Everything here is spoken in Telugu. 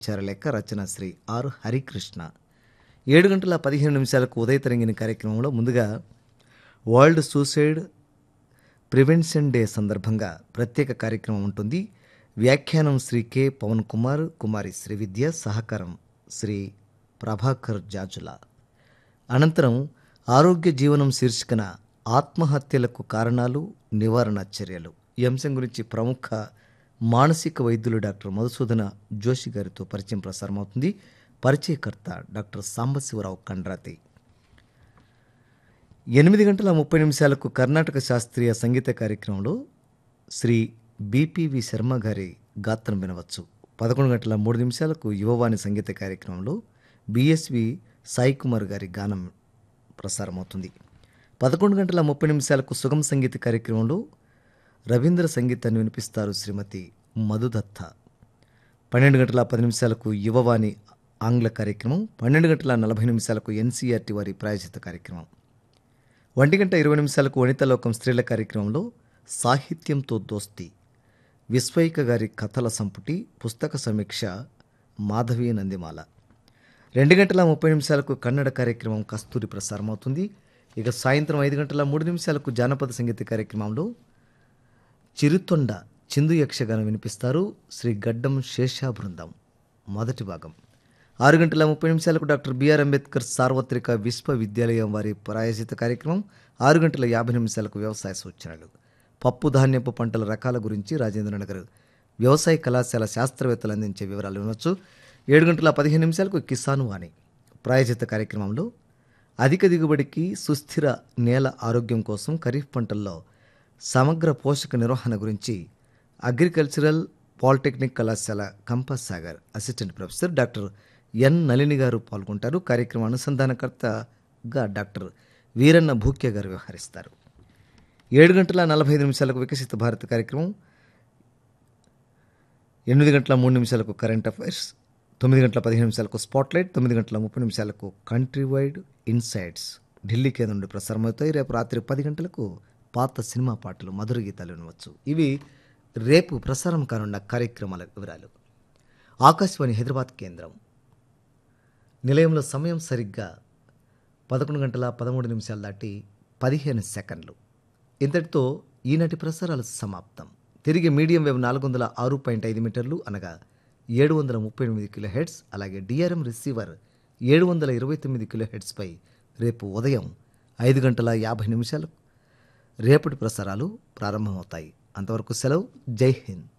లెక్క రచన శ్రీ ఆర్ హరికృష్ణ ఏడు గంటల పదిహేను నిమిషాలకు ఉదయ తరంగిణి కార్యక్రమంలో ముందుగా వరల్డ్ సూసైడ్ ప్రివెన్షన్ డే సందర్భంగా ప్రత్యేక కార్యక్రమం ఉంటుంది వ్యాఖ్యానం శ్రీ కె పవన్ కుమార్ కుమారి శ్రీవిద్య సహకారం శ్రీ ప్రభాకర్ జాజుల అనంతరం ఆరోగ్య జీవనం శీర్షికన ఆత్మహత్యలకు కారణాలు నివారణ చర్యలు ఈ అంశం గురించి ప్రముఖ మానసిక వైద్యులు డాక్టర్ మధుసూదన జోషి గారితో పరిచయం ప్రసారమవుతుంది పరిచయకర్త డాక్టర్ సాంబశివరావు కండ్రాతి ఎనిమిది గంటల ముప్పై నిమిషాలకు కర్ణాటక శాస్త్రీయ సంగీత కార్యక్రమంలో శ్రీ బిపివి శర్మ గారి గాత్రం వినవచ్చు పదకొండు గంటల మూడు నిమిషాలకు యువవాణి సంగీత కార్యక్రమంలో బిఎస్వి సాయి కుమార్ గారి గానం ప్రసారమవుతుంది పదకొండు గంటల ముప్పై నిమిషాలకు సుగమ సంగీత కార్యక్రమంలో రవీంద్ర సంగీతాన్ని వినిపిస్తారు శ్రీమతి మధుదత్త పన్నెండు గంటల పది నిమిషాలకు యువవాణి ఆంగ్ల కార్యక్రమం పన్నెండు గంటల నలభై నిమిషాలకు ఎన్సీఆర్టీ వారి ప్రాయోజిత కార్యక్రమం ఒంటి గంట ఇరవై నిమిషాలకు వనితలోకం స్త్రీల కార్యక్రమంలో సాహిత్యంతో దోస్తి విశ్వైక గారి కథల సంపుటి పుస్తక సమీక్ష మాధవి నందిమాల రెండు గంటల ముప్పై నిమిషాలకు కన్నడ కార్యక్రమం కస్తూరి ప్రసారమవుతుంది ఇక సాయంత్రం ఐదు గంటల మూడు నిమిషాలకు జానపద సంగీత కార్యక్రమంలో చిరుతొండ చిందు యక్షగానం వినిపిస్తారు శ్రీ గడ్డం శేషా బృందం మొదటి భాగం ఆరు గంటల ముప్పై నిమిషాలకు డాక్టర్ బిఆర్ అంబేద్కర్ సార్వత్రిక విశ్వవిద్యాలయం వారి ప్రాయోజిత కార్యక్రమం ఆరు గంటల యాభై నిమిషాలకు వ్యవసాయ సూచనలు పప్పు ధాన్యపు పంటల రకాల గురించి రాజేంద్రనగర్ వ్యవసాయ కళాశాల శాస్త్రవేత్తలు అందించే వివరాలు వినొచ్చు ఏడు గంటల పదిహేను నిమిషాలకు కిసాన్ వాణి ప్రాయోజిత కార్యక్రమంలో అధిక దిగుబడికి సుస్థిర నేల ఆరోగ్యం కోసం ఖరీఫ్ పంటల్లో సమగ్ర పోషక నిర్వహణ గురించి అగ్రికల్చరల్ పాలిటెక్నిక్ కళాశాల campus Sagar assistant professor doctor N Nalini గారు పాల్గొంటారు కార్యక్రమ అనుసంధానకర్తగా డాక్టర్ వీరన్న భూక్య గారు వ్యవహరిస్తారు ఏడు గంటల నలభై ఐదు నిమిషాలకు వికసిత భారత్ కార్యక్రమం ఎనిమిది గంటల మూడు నిమిషాలకు కరెంట్ అఫైర్స్ తొమ్మిది గంటల పదిహేను నిమిషాలకు స్పాట్లైట్ తొమ్మిది గంటల ముప్పై నిమిషాలకు కంట్రీ వైడ్ ఇన్సైట్స్ ఢిల్లీ కేంద్రం నుండి ప్రసారమవుతాయి రేపు రాత్రి పది గంటలకు పాత సినిమా పాటలు మధుర గీతాలు వినవచ్చు ఇవి రేపు ప్రసారం కానున్న కార్యక్రమాల వివరాలు ఆకాశవాణి హైదరాబాద్ కేంద్రం నిలయంలో సమయం సరిగ్గా పదకొండు గంటల పదమూడు నిమిషాలు దాటి పదిహేను సెకండ్లు ఇంతటితో ఈనాటి ప్రసారాలు సమాప్తం తిరిగి మీడియం వేవ్ నాలుగు వందల ఆరు పాయింట్ ఐదు మీటర్లు అనగా ఏడు వందల ముప్పై ఎనిమిది కిలో హెడ్స్ అలాగే డిఆర్ఎం రిసీవర్ ఏడు వందల ఇరవై తొమ్మిది కిలో హెడ్స్పై రేపు ఉదయం ఐదు గంటల యాభై నిమిషాలు రేపటి ప్రసారాలు ప్రారంభమవుతాయి అంతవరకు సెలవు జై హింద్